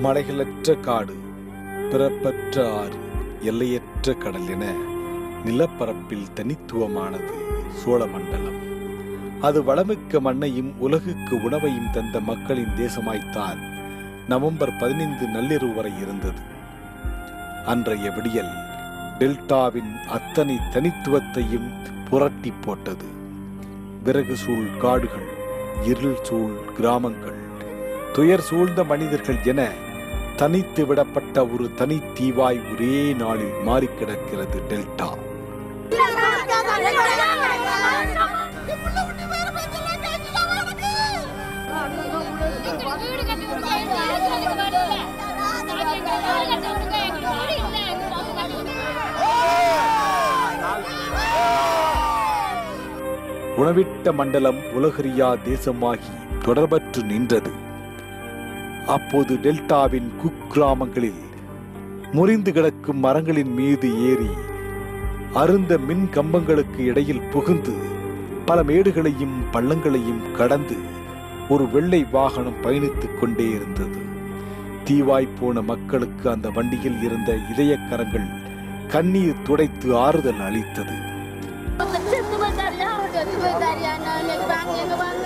மலைகளற்ற காடு பிறப்பற்ற ஆறு எல்லையற்ற கடல் என நிலப்பரப்பில் தனித்துவமானது சோழமண்டலம் அது வளமிக்க மண்ணையும் உலகுக்கு உணவையும் தந்த மக்களின் தேசமாய்த்தான் நவம்பர் பதினைந்து நள்ளிரவு வரை இருந்தது அன்றைய விடியல் டெல்டாவின் அத்தனை தனித்துவத்தையும் புரட்டி போட்டது விறகு சூழ் காடுகள் இருள் சூழ் கிராமங்கள் துயர் சூழ்ந்த மனிதர்கள் என தனித்து விடப்பட்ட ஒரு தனித்தீவாய் ஒரே நாளில் மாறிக் கிடக்கிறது டெல்டா எங்களுக்கு வீடு கட்டி கொடுங்க எங்களுக்கு இருக்கிறதுக்கு வழி இல்ல எங்களுக்கு வீடு கட்டி கொடுங்க எங்களுக்கு வீடு இல்ல எங்களுக்கு வந்து கட்டி கொடுங்க உணவிட்ட மண்டலம் உலகறியா தேசமாகி தொடர்பற்று நின்றது அப்போது டெல்டாவின் குக்கிராமங்களில் முறிந்து கிடக்கும் மரங்களின் மீது ஏறி அருந்த மின் கம்பங்களுக்கு இடையில் புகுந்து பல மேடுகளையும் பள்ளங்களையும் கடந்து ஒரு வெள்ளை வாகனம் பயணித்துக் கொண்டே இருந்தது தீவாய்ப் போன மக்களுக்கு அந்த வண்டியில் இருந்த இதயக்கரங்கள் கண்ணீர் துடைத்து ஆறுதல் அளித்தது செத்து போயிட்டாரியா செத்து போயிட்டாரியா நான் இன்னைக்கு வாங்க எங்க வாங்க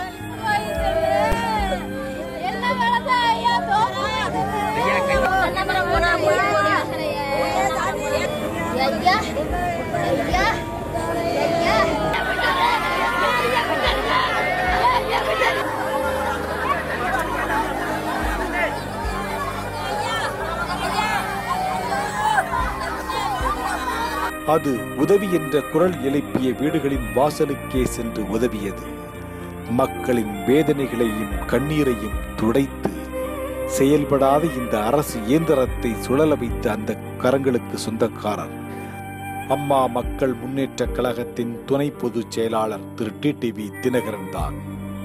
என்ன வேலை ஐயா தோணும் என்ன பண்ண போனா போய் ஐயா ஐயா ஐயா அது உதவி என்ற குரல் எழுப்பிய வீடுகளின் வாசலுக்கே சென்று உதவியது மக்களின் வேதனைகளையும் கண்ணீரையும் துடைத்து செயல்படாத இந்த அரசு இயந்திரத்தை சுழல வைத்த அந்த கரங்களுக்கு சொந்தக்காரர் அம்மா மக்கள் முன்னேற்ற கழகத்தின் துணை பொதுச் செயலாளர் திரு டிடிவி தினகரன் தான்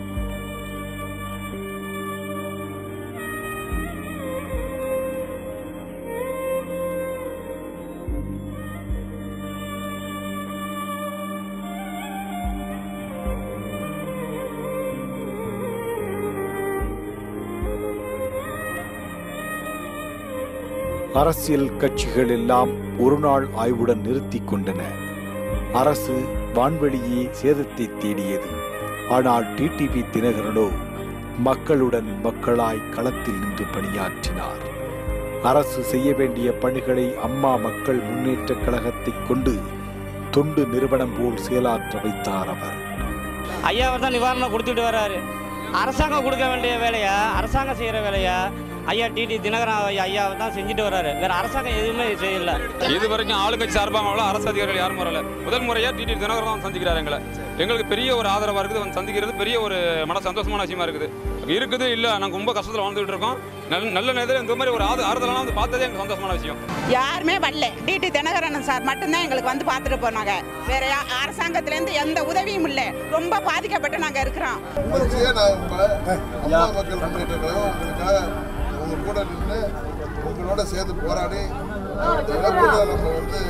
அரசியல் கட்சிகள் எல்லாம் ஒரு நாள் ஆய்வுடன் நிறுத்திக் கொண்டன அரசு வான்வெளியே சேதத்தை தேடியது ஆனால் டிடிவி தினகரனோ மக்களுடன் மக்களாய் களத்தில் நின்று பணியாற்றினார் அரசு செய்ய வேண்டிய பணிகளை அம்மா மக்கள் முன்னேற்ற கழகத்தை கொண்டு தொண்டு நிறுவனம் போல் செயலாற்ற வைத்தார் அவர் ஐயாவை தான் நிவாரணம் கொடுத்துட்டு வர்றாரு அரசாங்கம் கொடுக்க வேண்டிய வேலையை அரசாங்கம் செய்கிற வேலையை ஐயா டிடி தினகரன் ஐயா ஐயாவை தான் செஞ்சுட்டு வர்றாரு வேற அரசாங்கம் எதுவுமே செய்யல இது வரைக்கும் ஆளுங்கட்சி சார்பாக வரல அரசு அதிகாரிகள் யாரும் வரல முதல் முறையா டிடி தினகரன் தான் சந்திக்கிறாரு எங்களை எங்களுக்கு பெரிய ஒரு ஆதரவா இருக்குது வந்து சந்திக்கிறது பெரிய ஒரு மன சந்தோஷமான விஷயமா இருக்குது இருக்குது இல்ல நாங்க ரொம்ப கஷ்டத்துல வாழ்ந்துட்டு இருக்கோம் நல்ல நல்ல நேரத்தில் இந்த மாதிரி ஒரு ஆறு ஆறுதலாம் வந்து பார்த்ததே எங்களுக்கு சந்தோஷமான விஷயம் யாருமே வரல டிடி தினகரன் சார் மட்டும்தான் எங்களுக்கு வந்து பார்த்துட்டு போனாங்க வேற யா- அரசாங்கத்திலேருந்து எந்த உதவியும் இல்லை ரொம்ப பாதிக்கப்பட்டு நாங்கள் இருக்கிறோம் உங்களுக்கே நான் உங்க அம்மா மக்கள் முன்னேற்ற கழகம் உங்களுக்காக உங்க கூட நின்று உங்களோட சேர்ந்து போராடி இந்த இழப்புகளை நம்ம வந்து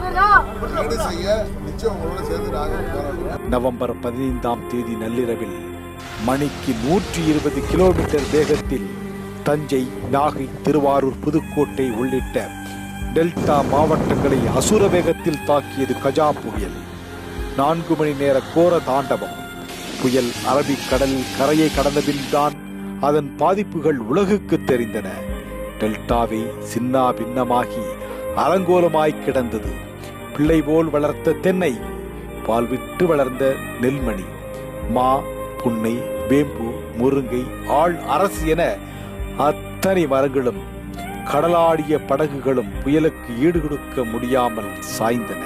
ஈடு செய்ய நிச்சயம் உங்களோட சேர்ந்து நாங்கள் போராடுவோம் நவம்பர் பதினைந்தாம் தேதி நள்ளிரவில் மணிக்கு நூற்றி இருபது கிலோமீட்டர் வேகத்தில் தஞ்சை நாகை திருவாரூர் புதுக்கோட்டை உள்ளிட்ட டெல்டா மாவட்டங்களை அசுர வேகத்தில் தாக்கியது கஜா புயல் நான்கு மணி நேர கோர தாண்டவம் புயல் அரபிக்கடலில் கரையை கடந்தபின்தான் அதன் பாதிப்புகள் உலகுக்கு தெரிந்தன டெல்டாவே சின்னா பின்னமாகி அலங்கோலமாய் கிடந்தது பிள்ளை போல் வளர்த்த தென்னை பால் விட்டு வளர்ந்த நெல்மணி மா புன்னை வேம்பு முருங்கை ஆள் அரசு என அத்தனை மரங்களும் கடலாடிய படகுகளும் புயலுக்கு ஈடு கொடுக்க முடியாமல் சாய்ந்தன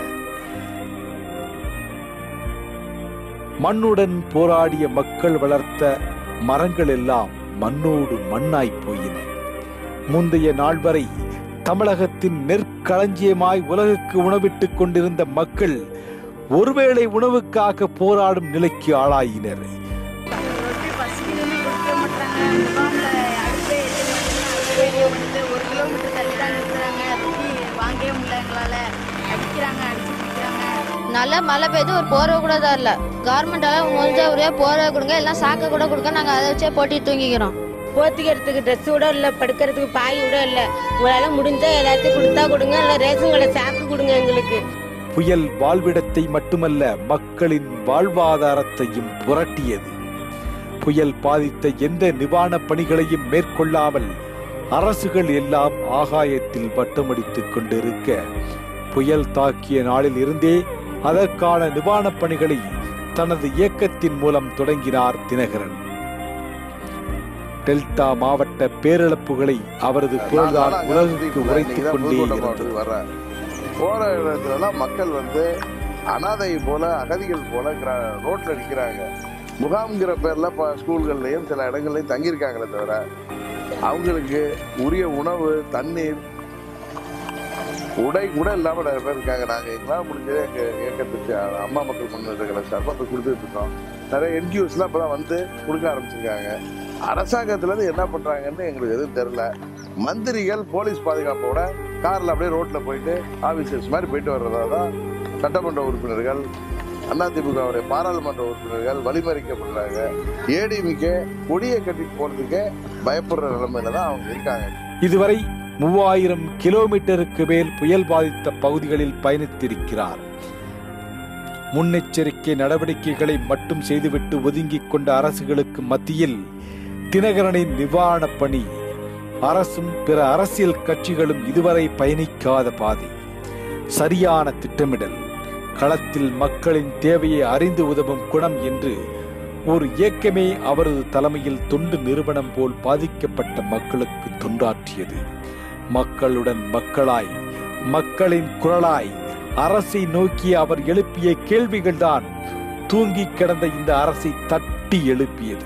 மண்ணுடன் போராடிய மக்கள் வளர்த்த மரங்கள் எல்லாம் மண்ணோடு மண்ணாய் போயின முந்தைய நாள் வரை தமிழகத்தின் நெற்களஞ்சியமாய் உலகுக்கு உணவிட்டுக் கொண்டிருந்த மக்கள் ஒருவேளை உணவுக்காக போராடும் நிலைக்கு ஆளாயினர் ரொட்டி பசிக்குதுன்னு கொடுக்க மாட்டாங்க துபானில் அடுப்பே எட்டு ஒரு கிலோமீட்டர் தள்ளி தான் நிறுத்துறாங்க ரொட்டி வாங்கவே முடியல எங்களால் அடிக்கிறாங்க அடிச்சு பிடிக்கிறாங்க நல்லா மழை பெய்து ஒரு போர்வை கூட தரல கவர்மெண்டால முடிஞ்ச ஒரே போர்வை கொடுங்க எல்லாம் சாக்க கூட கொடுங்க நாங்கள் அதை வச்சே போட்டி தூங்கிக்கிறோம் போத்திக்கிறதுக்கு ட்ரெஸ் கூட இல்லை படுக்கிறதுக்கு பாய் கூட இல்லை உங்களால் முடிஞ்சா எல்லாத்தையும் கொடுத்தா கொடுங்க இல்லை ரேஷன் கடை சாக்கு கொடுங்க எங்களுக்கு புயல் வாழ்விடத்தை மட்டுமல்ல மக்களின் வாழ்வாதாரத்தையும் புரட்டியது புயல் பாதித்த எந்த நிவாரணப் பணிகளையும் மேற்கொள்ளாமல் அரசுகள் எல்லாம் ஆகாயத்தில் வட்டமடித்துக் கொண்டிருக்க புயல் தாக்கிய நாளில் இருந்தே அதற்கான நிவாரணப் பணிகளை தனது இயக்கத்தின் மூலம் தொடங்கினார் தினகரன் டெல்டா மாவட்ட பேரிழப்புகளை அவரது குரல்தான் உலகுக்கு உரைத்துக் கொண்டே இருந்தது வர போற இடத்துலலாம் மக்கள் வந்து அனாதை போல அகதிகள் போல கிரா- ரோட்ல நிக்கிறாங்க முகாம்ங்கிற பேர்ல ப- ஸ்கூல்கள்லயும் சில இடங்கள்லயும் தங்கியிருக்காங்களே தவிர அவங்களுக்கு உரிய உணவு தண்ணீர் உடை கூட இல்லாம நிறைய பேர் இருக்காங்க நாங்க எங்களால் முடிஞ்சதே எங்க இயக்கத்துக்கு அம்மா மக்கள் முன்னேற்ற சார்பாக போய் கொடுத்துட்டு இருக்கோம் நிறைய என்ஜிஓஸ்லாம் இப்பதான் வந்து கொடுக்க ஆரம்பிச்சிருக்காங்க அரசாங்கத்துல இருந்து என்ன பண்றாங்கன்னு எங்களுக்கு எதுவும் தெரியல மந்திரிகள் போலீஸ் பாதுகாப்போட கார்ல அப்படியே ரோட்ல போயிட்டு ஆபீசர்ஸ் மாதிரி போயிட்டு வர்றதா தான் சட்டமன்ற உறுப்பினர்கள் அதிமுகவுடைய பாராளுமன்ற உறுப்பினர்கள் வழிமறிக்கப்படுறாங்க ஏடிமிக்கு கொடியை கட்டிட்டு போறதுக்கே பயப்படுற நிலைமையில தான் அவங்க இருக்காங்க இதுவரை மூவாயிரம் கிலோமீட்டருக்கு மேல் புயல் பாதித்த பகுதிகளில் பயணித்திருக்கிறார் முன்னெச்சரிக்கை நடவடிக்கைகளை மட்டும் செய்துவிட்டு ஒதுங்கிக் கொண்ட அரசுகளுக்கு மத்தியில் தினகரனின் நிவாரணப் பணி அரசும் பிற அரசியல் கட்சிகளும் இதுவரை பயணிக்காத பாதை சரியான திட்டமிடல் களத்தில் மக்களின் தேவையை அறிந்து உதவும் குணம் என்று ஒரு இயக்கமே அவரது தலைமையில் தொண்டு நிறுவனம் போல் பாதிக்கப்பட்ட மக்களுக்கு தொண்டாற்றியது மக்களுடன் மக்களாய் மக்களின் குரலாய் அரசை நோக்கி அவர் எழுப்பிய கேள்விகள்தான் தூங்கி கிடந்த இந்த அரசை தட்டி எழுப்பியது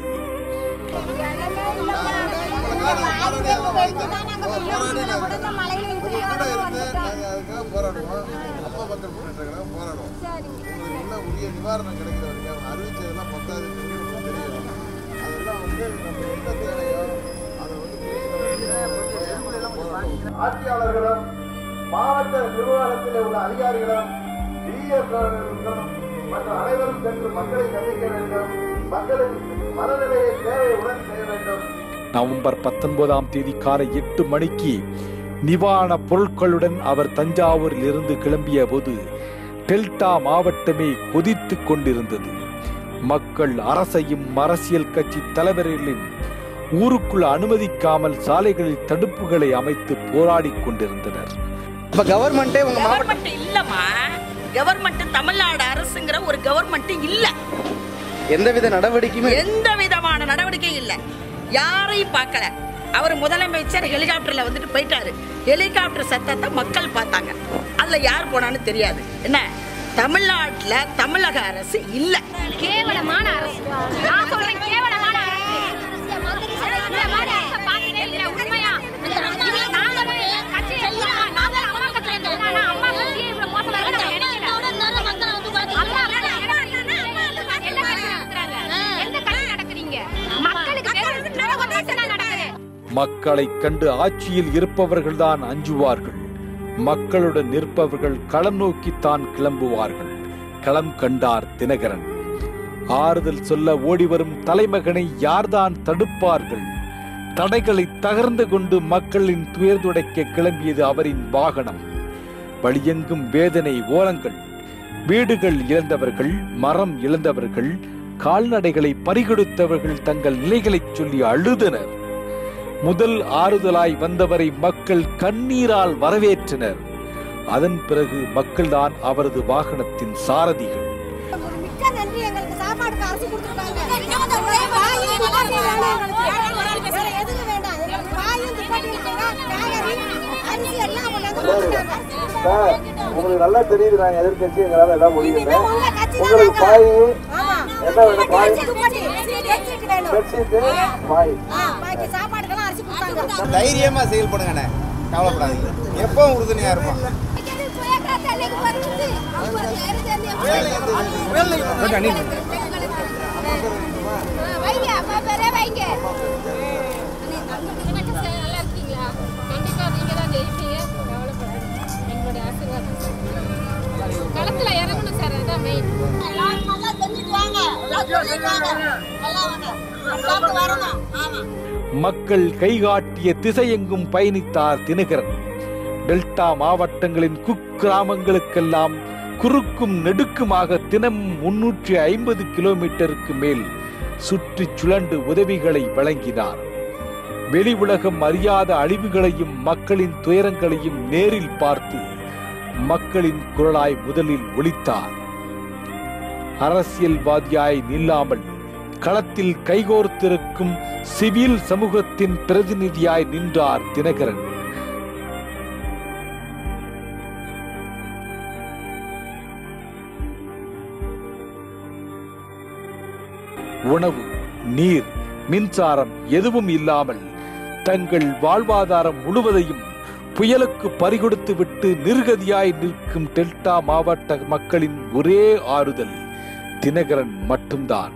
அதுக்காக போராடுவோம் அப்பா மக்கள் முன்னேற்ற போராடுவோம் உங்களுக்கு உள்ள உரிய நிவாரணம் கிடைக்கிற வரைக்கும் அவங்க அறிவிச்சதெல்லாம் பத்தாது தெரியும் அதெல்லாம் வந்து நம்ம என்ன தேவையோ அதை வந்து ஆட்சியாளர்களும் மாவட்ட நிர்வாகத்தில் உள்ள அதிகாரிகளும் டிஎஸ்களும் மற்றும் அனைவரும் சென்று மக்களை சந்திக்க வேண்டும் மக்களின் மனநிலையை தேவையுடன் செய்ய வேண்டும் நவம்பர் பத்தொன்பதாம் தேதி காலை எட்டு மணிக்கு நிவாரண பொருட்களுடன் அவர் தஞ்சாவூரில் இருந்து கிளம்பிய போது டெல்டா மாவட்டமே கொதித்துக் கொண்டிருந்தது மக்கள் அரசையும் அரசியல் கட்சி தலைவர்களின் ஊருக்குள் அனுமதிக்காமல் சாலைகளில் தடுப்புகளை அமைத்து போராடிக் கொண்டிருந்தனர் இப்ப கவர்மெண்ட்டே உங்க மாவட்டம் கவர்மெண்ட் இல்லம்மா கவர்மெண்ட் தமிழ்நாடு அரசுங்கிற ஒரு கவர்மெண்ட் இல்ல எந்தவித நடவடிக்கையுமே எந்த விதமான நடவடிக்கையும் இல்ல யாரையும் பார்க்கல அவர் முதலமைச்சர் ஹெலிகாப்டர்ல வந்துட்டு போயிட்டாரு ஹெலிகாப்டர் சத்தத்தை மக்கள் பார்த்தாங்க அதுல யார் போனான்னு தெரியாது என்ன தமிழ்நாட்டுல தமிழக அரசு இல்ல கேவலமான அரசு நான் சொல்றேன் கேவலமான அரசு இந்த மாதிரி அரசை பார்த்ததே இல்ல, உண்மையா. இது நாங்களும் கட்சி எல்லாம் நாங்களும் அம்மா கட்சியில இருந்தோம். ஆனா அம்மா கட்சியே இவ்வளவு மோசமா இருக்குன்னு நான் நினைக்கல. அம்மா கட்சி எந்த கட்சி நடத்துறாங்க? எந்த கட்சி நடக்குறீங்க? மக்களுக்கு வெறும் துரோகம் மட்டும்தான் நடக்குது. மக்களைக் கண்டு ஆட்சியில் இருப்பவர்கள்தான் அஞ்சுவார்கள் மக்களுடன் நிற்பவர்கள் களம் நோக்கித்தான் கிளம்புவார்கள் களம் கண்டார் தினகரன் ஆறுதல் சொல்ல ஓடிவரும் தலைமகனை யார்தான் தடுப்பார்கள் தடைகளை தகர்ந்து கொண்டு மக்களின் துயர் துடைக்க கிளம்பியது அவரின் வாகனம் வழியெங்கும் வேதனை ஓலங்கள் வீடுகள் இழந்தவர்கள் மரம் இழந்தவர்கள் கால்நடைகளை பறிகொடுத்தவர்கள் தங்கள் நிலைகளைச் சொல்லி அழுதனர் முதல் ஆறுதலாய் வந்தவரை மக்கள் கண்ணீரால் வரவேற்றனர் அதன் பிறகு மக்கள்தான் அவரது வாகனத்தின் சாரதிகள் மிக்க நன்றி எங்களுக்கு சாப்பாடு காசு கொடுத்துருக்காங்க காய் துப்பாட்டி வேணும் எங்களுக்கு வேற எதுவும் வேண்டாம் எங்களுக்கு காயும் துப்பாட்டி வேண்டாம் காய்கறி அரிசி எல்லாம் கொண்டாந்து கொடுத்துட்டாங்க உங்களுக்கு நல்லா தெரியுது நாங்க எதிர்கட்சி எங்களால எல்லாம் முடியல இது உங்க கட்சி தான் உங்களுக்கு நாங்க- பாய் ஆமா என்ன வேணும் பாய் துப்பாட்டி பெட்ஷீட் வேணும் பெட்ஷீட் பாய் ஆ, பாக்கி சாப்பாடுக்கெல்லாம் அரிசி கொடுத்தாங்க தைரியமா செயல்படுங்கண்ணே கவலைப்படாதீங்க எப்பவும் உறுதுணையா இருப்போம் வைங்க அப்பா பேரே வைங்க நல்லா இருக்கீங்களா கண்டிப்பா நீங்க தான் ஜெயிப்பீங்க கவலைப்படாதீங்க எங்களுடைய ஆசீர்வாதம் களத்துல இறங்கணும் சார் அதான் மெயின் எல்லாரும் நல்லா செஞ்சுட்டு வாங்க எல்லாம் சொல்லிட்டு வாங்க எல்லாம் வாங்க வரணும் ஆமா மக்கள் கைகாட்டிய திசையெங்கும் பயணித்தார் தினகரன் டெல்டா மாவட்டங்களின் குக்கிராமங்களுக்கெல்லாம் குறுக்கும் நெடுக்குமாக தினம் முன்னூற்றி ஐம்பது கிலோமீட்டருக்கு மேல் சுற்றி சுழண்டு உதவிகளை வழங்கினார் வெளி உலகம் அறியாத அழிவுகளையும் மக்களின் துயரங்களையும் நேரில் பார்த்து மக்களின் குரலாய் முதலில் ஒலித்தார் அரசியல்வாதியாய் நில்லாமல் களத்தில் கைகோர்த்திருக்கும் சிவில் சமூகத்தின் பிரதிநிதியாய் நின்றார் தினகரன் உணவு நீர் மின்சாரம் எதுவும் இல்லாமல் தங்கள் வாழ்வாதாரம் முழுவதையும் புயலுக்கு பறிகொடுத்து விட்டு நிர்கதியாய் நிற்கும் டெல்டா மாவட்ட மக்களின் ஒரே ஆறுதல் தினகரன் மட்டும்தான்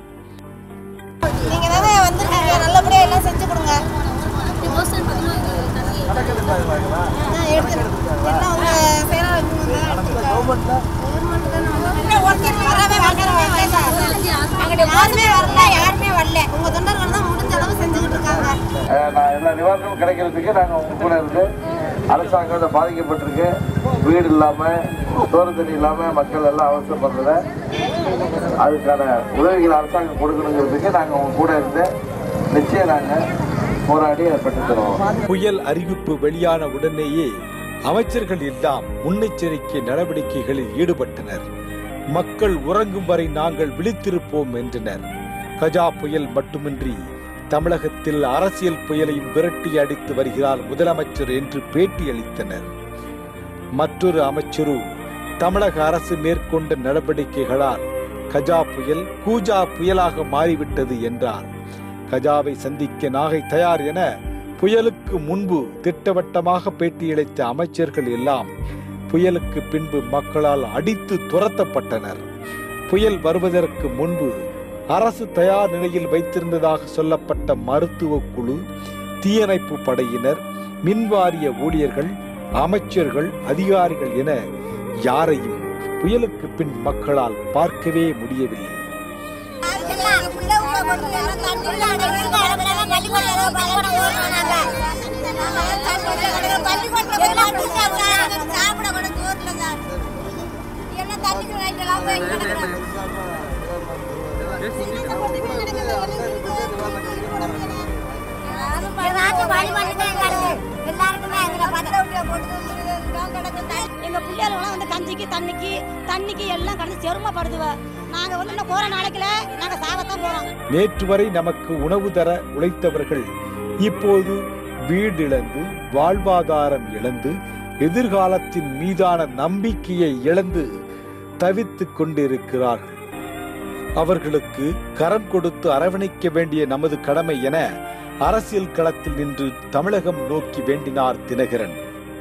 நீங்க தானே வந்திருக்கீங்க நல்லபடியா எல்லாம் செஞ்சு கொடுங்க ஆ, எடுத்து- எல்லாம் உங்க செயலாளர் யாருமே வரல யாருமே வரல உங்க தொண்டர்கள் தான் முடிஞ்ச அளவு செஞ்சுக்கிட்டு இருக்காங்க நான் எல்லா நிவாரணமும் கிடைக்கிறதுக்கு நாங்கள் உங்க கூட இருந்து அரசாங்கம் இதை பாதிக்கப்பட்டிருக்கு வீடு இல்லாமல் சோறு தண்ணி இல்லாமல் மக்கள் எல்லாம் அவசரப்படுறத அதுக்கான உதவிகள் அரசாங்கம் கொடுக்கணுங்கிறதுக்கு நாங்கள் உங்க கூட இருந்து நிச்சயம் நாங்கள் போராடி அதை பெற்று தருவோம் புயல் அறிவிப்பு வெளியான உடனேயே அமைச்சர்கள் எல்லாம் முன்னெச்சரிக்கை நடவடிக்கைகளில் ஈடுபட்டனர் மக்கள் உறங்கும் வரை நாங்கள் விழித்திருப்போம் என்றனர் கஜா புயல் மட்டுமின்றி தமிழகத்தில் அரசியல் புயலையும் விரட்டி அடித்து வருகிறார் முதலமைச்சர் என்று பேட்டியளித்தனர் மற்றொரு அமைச்சரோ தமிழக அரசு மேற்கொண்ட நடவடிக்கைகளால் கஜா புயல் கூஜா புயலாக மாறிவிட்டது என்றார் கஜாவை சந்திக்க நாகை தயார் என புயலுக்கு முன்பு திட்டவட்டமாக பேட்டியளித்த அமைச்சர்கள் எல்லாம் புயலுக்கு பின்பு மக்களால் அடித்து துரத்தப்பட்டனர் புயல் வருவதற்கு முன்பு அரசு தயார் நிலையில் வைத்திருந்ததாக சொல்லப்பட்ட மருத்துவ குழு தீயணைப்பு படையினர் மின்வாரிய ஊழியர்கள் அமைச்சர்கள் அதிகாரிகள் என யாரையும் புயலுக்கு பின் மக்களால் பார்க்கவே முடியவில்லை எங்க பிள்ளைகளெல்லாம் வந்து கஞ்சிக்கு தண்ணிக்கு தண்ணிக்கு எல்லாம் கடந்து செருமப்படுதுவ நாங்க வந்து இன்னும் போற நாளைக்குல நாங்க சாகத்தான் போறோம் நேற்று வரை நமக்கு உணவு தர உழைத்தவர்கள் இப்போது வீடிழந்து வாழ்வாதாரம் இழந்து எதிர்காலத்தின் மீதான நம்பிக்கையை இழந்து தவித்துக் கொண்டிருக்கிறார்கள் அவர்களுக்கு கரம் கொடுத்து அரவணைக்க வேண்டிய நமது கடமை என அரசியல் களத்தில் நின்று தமிழகம் நோக்கி வேண்டினார் தினகரன்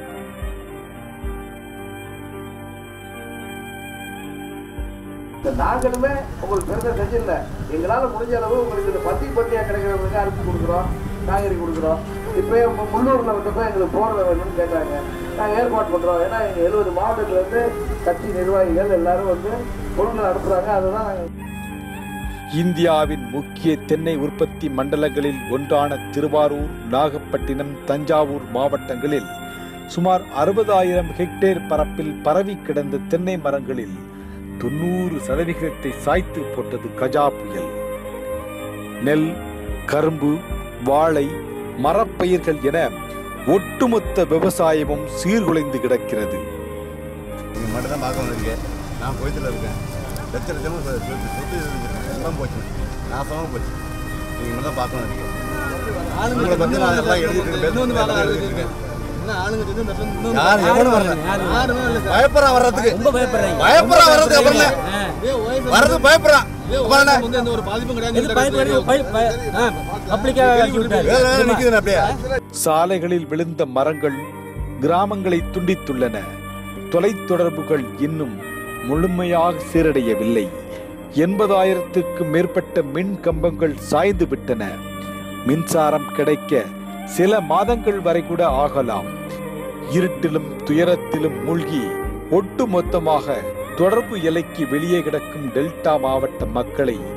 இந்த நாங்களுமே உங்களுக்கு பெருசாக செஞ்சிடல எங்களால் முடிஞ்ச அளவு உங்களுக்கு இந்த பத்தி பட்டியாக கிடைக்கிறவங்களுக்கு அரிசி கொடுக்குறோம் காய்கறி கொடுக்குறோம் இப்போ இப்போ முள்ளூரில் வந்தப்போ எங்களுக்கு போடுற வேணும்னு கேட்டாங்க நாங்கள் ஏற்பாடு பண்ணுறோம் ஏன்னா எங்கள் எழுபது மாவட்டத்துலேருந்து கட்சி நிர்வாகிகள் எல்லாரும் வந்து பொருட்கள் அனுப்புகிறாங்க அதுதான் நாங்கள் இந்தியாவின் முக்கிய தென்னை உற்பத்தி மண்டலங்களில் ஒன்றான திருவாரூர் நாகப்பட்டினம் தஞ்சாவூர் மாவட்டங்களில் சுமார் அறுபதாயிரம் ஹெக்டேர் பரப்பில் பரவி கிடந்த தென்னை மரங்களில் தொண்ணூறு சதவிகிதத்தை சாய்த்து போட்டது கஜா புயல் நெல் கரும்பு வாழை மரப்பயிர்கள் என ஒட்டுமொத்த விவசாயமும் சீர்குலைந்து கிடக்கிறது நீங்கள் மட்டும் தான் பார்க்க வந்திருக்கேன் நான் கோயத்தில் இருக்கேன் லட்ச லட்சமாக சொத்து சொத்து சொத்து இருந்துச்சு எல்லாம் போச்சு நாசமாக போச்சு நீங்கள் மட்டும் தான் பார்க்க வந்திருக்கேன் உங்களை பற்றி நான் எல்லாம் எழுதிட்டு இருக்கேன் எல்லாம் எழுதிட்டு இருக்கேன் யார் எவனும் வரல பயப்படுறான் வர்றதுக்கு ரொம்ப பயப்படுறாங்க பயப்படுறான் வர்றதுக்கு அப்புறம் என்ன? வர்றது பயப்படுறான் அப்புறம் என்ன? ஒரு பாதிப்பும் கிடையாது வேலை வேலை நிக்குதுண்ணே அப்படியே சாலைகளில் விழுந்த மரங்கள் கிராமங்களை துண்டித்துள்ளன தொலைத்தொடர்புகள் இன்னும் முழுமையாக சீரடையவில்லை எண்பதாயிரத்திற்கும் மேற்பட்ட மின் கம்பங்கள் சாய்ந்து விட்டன மின்சாரம் கிடைக்க சில மாதங்கள் வரை கூட ஆகலாம் இருட்டிலும் துயரத்திலும் மூழ்கி ஒட்டு மொத்தமாக தொடர்பு எல்லைக்கு வெளியே கிடக்கும் டெல்டா மாவட்ட மக்களை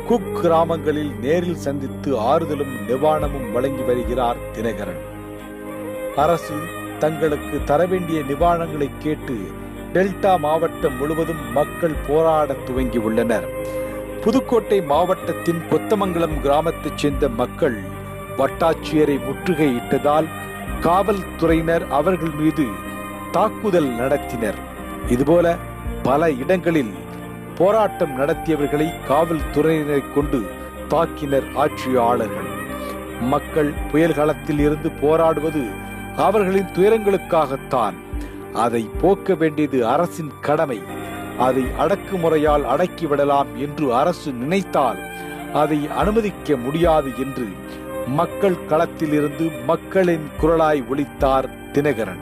குக் கிராமங்களில் நேரில் சந்தித்து ஆறுதலும் நிவாரணமும் வழங்கி வருகிறார் தினகரன் அரசு தங்களுக்கு தர வேண்டிய நிவாரணங்களை கேட்டு டெல்டா மாவட்டம் முழுவதும் மக்கள் போராடத் துவங்கியுள்ளனர் புதுக்கோட்டை மாவட்டத்தின் கொத்தமங்கலம் கிராமத்தைச் சேர்ந்த மக்கள் வட்டாட்சியரை முற்றுகையிட்டதால் காவல்துறையினர் அவர்கள் மீது தாக்குதல் நடத்தினர் இதுபோல பல இடங்களில் போராட்டம் நடத்தியவர்களை காவல்துறையினரை கொண்டு தாக்கினர் ஆட்சியாளர்கள் மக்கள் புயல் காலத்தில் இருந்து போராடுவது அவர்களின் துயரங்களுக்காகத்தான் அதை போக்க வேண்டியது அரசின் கடமை அதை அடக்குமுறையால் அடக்கிவிடலாம் என்று அரசு நினைத்தால் அதை அனுமதிக்க முடியாது என்று மக்கள் களத்தில் இருந்து மக்களின் குரலாய் ஒலித்தார் தினகரன்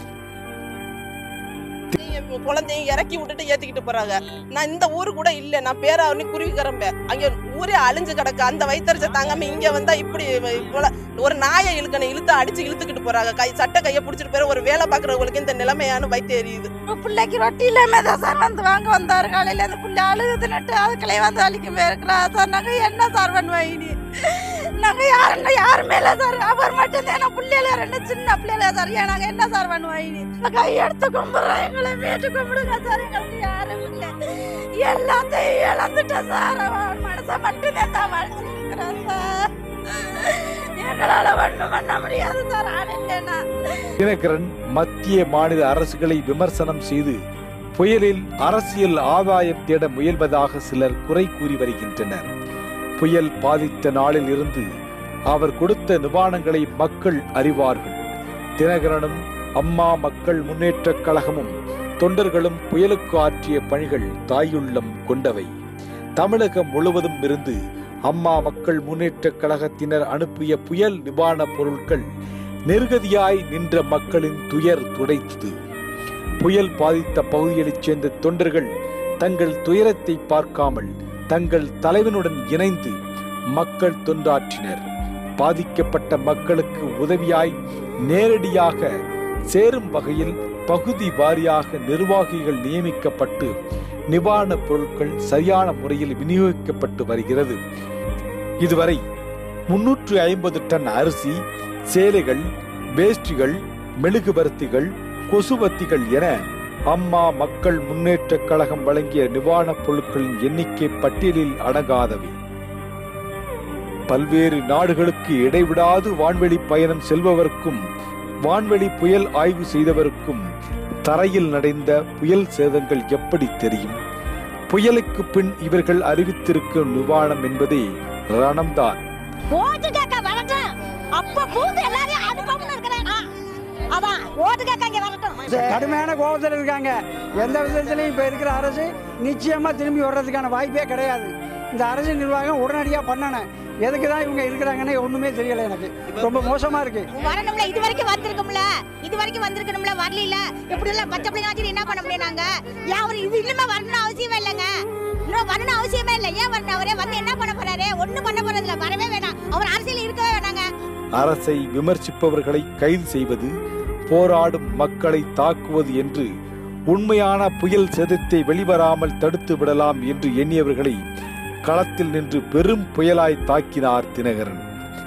குழந்தையும் இறக்கி விட்டுட்டு ஏத்திக்கிட்டு போறாங்க நான் இந்த ஊரு கூட இல்ல நான் பேராவணி குருவி கரம்ப அங்க ஊரே அழிஞ்சு கிடக்கு அந்த வயிற்றுச்ச தாங்காம இங்க வந்தா இப்படி இவ்வளவு- ஒரு நாயை இழுக்கணும் இழுத்து அடிச்சு இழுத்துக்கிட்டு போறாங்க கை சட்டை கையை பிடிச்சிட்டு போற ஒரு வேலை பாக்குறவங்களுக்கு இந்த நிலைமையான வயிற்று எரியுது பிள்ளைக்கு ரொட்டி இல்லாம தான் சார் வந்து வாங்க வந்தாரு காலையில அந்த பிள்ளை அழுகுது நட்டு அதுக்களே வந்து அழிக்க போயிருக்கிறா சார் நாங்க என்ன சார் பண்ணுவோம் இனி நாங்க யாருன்னா யாருமே இல்ல சார் அவர் மட்டும் தான் நான் பிள்ளைல ரெண்டு சின்ன பிள்ளைல சார் ஏன் நாங்க என்ன சார் பண்ணுவோம் இனி கை எடுத்து கும்பிடுறோம் எங்களை வீட்டு கும்பிடுங்க சார் எங்களுக்கு யாரும் இல்லை எல்லாத்தையும் இழந்துட்டேன் சார் அவன் மனசை மட்டும்தான் தான் வளைச்சிருக்கிறேன் சார் எங்களால ஒண்ணும் பண்ண முடியாது சார் ஆள் இல்லைன்னா தினகரன் மத்திய மாநில அரசுகளை விமர்சனம் செய்து புயலில் அரசியல் ஆதாயம் தேட முயல்வதாக சிலர் குறை கூறி வருகின்றனர் புயல் பாதித்த நாளில் இருந்து அவர் கொடுத்த நிவாரணங்களை மக்கள் அறிவார்கள் தினகரனும் அம்மா மக்கள் முன்னேற்றக் கழகமும் தொண்டர்களும் புயலுக்கு ஆற்றிய பணிகள் தாயுள்ளம் கொண்டவை தமிழகம் முழுவதும் இருந்து அம்மா மக்கள் முன்னேற்றக் கழகத்தினர் அனுப்பிய புயல் நிவாரணப் பொருட்கள் நெருகதியாய் நின்ற மக்களின் துயர் துடைத்தது புயல் பாதித்த பகுதிகளைச் சேர்ந்த தொண்டர்கள் தங்கள் துயரத்தை பார்க்காமல் தங்கள் தலைவனுடன் இணைந்து மக்கள் தொண்டாற்றினர் பாதிக்கப்பட்ட மக்களுக்கு உதவியாய் நேரடியாக சேரும் வகையில் பகுதி வாரியாக நிர்வாகிகள் நியமிக்கப்பட்டு நிவாரணப் பொருட்கள் சரியான முறையில் விநியோகிக்கப்பட்டு வருகிறது இதுவரை முன்னூற்று ஐம்பது டன் அரிசி சேலைகள் வேஷ்டிகள் மெழுகுபருத்திகள் கொசுவத்திகள் என அம்மா மக்கள் முன்னேற்றக் கழகம் வழங்கிய நிவாரணப் பொருட்களின் எண்ணிக்கை பட்டியலில் அடங்காதவை பல்வேறு நாடுகளுக்கு இடைவிடாது வான்வெளி பயணம் செல்பவருக்கும் வான்வெளி புயல் ஆய்வு செய்தவருக்கும் தரையில் நடந்த புயல் சேதங்கள் எப்படி தெரியும் புயலுக்கு பின் இவர்கள் அறிவித்திருக்கும் நிவாரணம் என்பதே ரணம்தான் ஓட்டு கேட்க வரட்டும் அப்ப பூந்து எல்லாரையும் அனுப்பணும்னு இருக்கிறேன் நான். அதான் ஓட்டு கேட்க இங்க வரட்டும் கடுமையான கோபத்தில் இருக்காங்க எந்த விதத்திலையும் இப்போ இருக்கிற அரசு நிச்சயமாக திரும்பி வர்றதுக்கான வாய்ப்பே கிடையாது இந்த அரசு நிர்வாகம் உடனடியாக பண்ணணும் எதுக்கு தான் இவங்க இருக்கிறாங்கன்னு ஒன்றுமே தெரியல எனக்கு ரொம்ப மோசமாக இருக்கு வரணும்ல இது வரைக்கும் வந்திருக்கும்ல இது வரைக்கும் வந்திருக்கணும்ல வரல இப்படி எல்லாம் பச்சை பிள்ளைங்க வச்சு என்ன பண்ண முடியும் நாங்க ஏன் அவர் இது இனிமே வரணும் அவசியமே இல்லைங்க இன்னும் வரணும் அவசியமே இல்லை ஏன் வரணும் அவரே வந்து என்ன பண்ண போறாரு ஒண்ணும் பண்ண போறது இல்ல வரவே வேணாம் அவர் அரசியல் இருக்கவே வேணாங்க அரசை விமர்சிப்பவர்களை கைது செய்வது போராடும் மக்களை தாக்குவது என்று உண்மையான புயல் சேதத்தை வெளிவராமல் தடுத்து விடலாம் என்று எண்ணியவர்களை களத்தில் நின்று பெரும் புயலாய் தாக்கினார் தினகரன்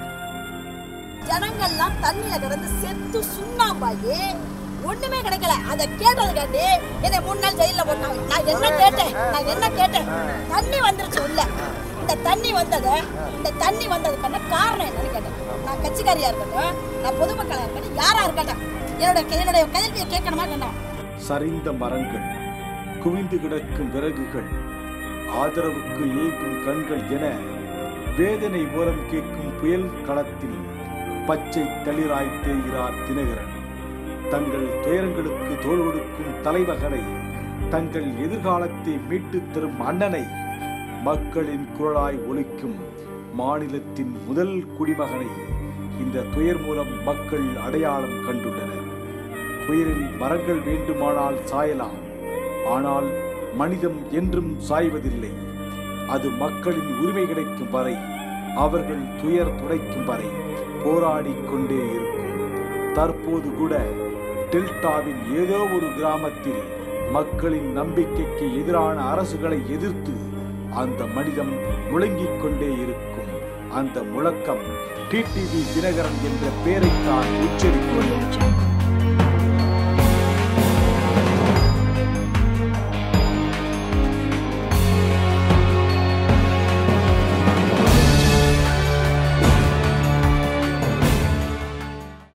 ஜனங்கள்லாம் தண்ணியில கிடந்து செத்து சுண்ணாம்பாயி ஒண்ணுமே கிடைக்கல அதை கேட்டதுக்காண்டி என்னை மூணு நாள் ஜெயில போட்டாங்க நான் என்ன கேட்டேன் நான் என்ன கேட்டேன் தண்ணி வந்துருச்சு உள்ள இந்த தண்ணி வந்தது இந்த தண்ணி வந்ததுக்கான காரணம் என்னன்னு கேட்டேன் நான் கட்சிக்காரியா இருக்கட்டும் நான் பொதுமக்களா இருக்கட்டும் யாரா இருக்கட்டும் என்னோட என்னுடைய கேள்வியை கேட்கணுமா வேண்டாம் சரிந்த மரங்கள் குவிந்து கிடக்கும் விறகுகள் ஆதரவுக்கு ஏங்கும் கண்கள் என வேதனை மூலம் கேட்கும் புயல் களத்தில் பச்சை தளிராய் தேய்கிறார் தினகரன் தங்கள் துயரங்களுக்கு தோள் கொடுக்கும் தலைவகனை தங்கள் எதிர்காலத்தை மீட்டுத் தரும் அண்ணனை மக்களின் குரலாய் ஒலிக்கும் மாநிலத்தின் முதல் குடிமகனை இந்த துயர் மூலம் மக்கள் அடையாளம் கண்டுள்ளனர் புயலில் மரங்கள் வேண்டுமானால் சாயலாம் ஆனால் மனிதம் என்றும் சாய்வதில்லை அது மக்களின் உரிமை கிடைக்கும் வரை அவர்கள் துயர் துடைக்கும் வரை போராடிக் கொண்டே இருக்கும் தற்போது கூட டெல்டாவின் ஏதோ ஒரு கிராமத்தில் மக்களின் நம்பிக்கைக்கு எதிரான அரசுகளை எதிர்த்து அந்த மனிதம் முழங்கிக் கொண்டே இருக்கும் அந்த முழக்கம் டிடிவி தினகரன் என்ற பெயரைத்தான் உச்சரிக்கும்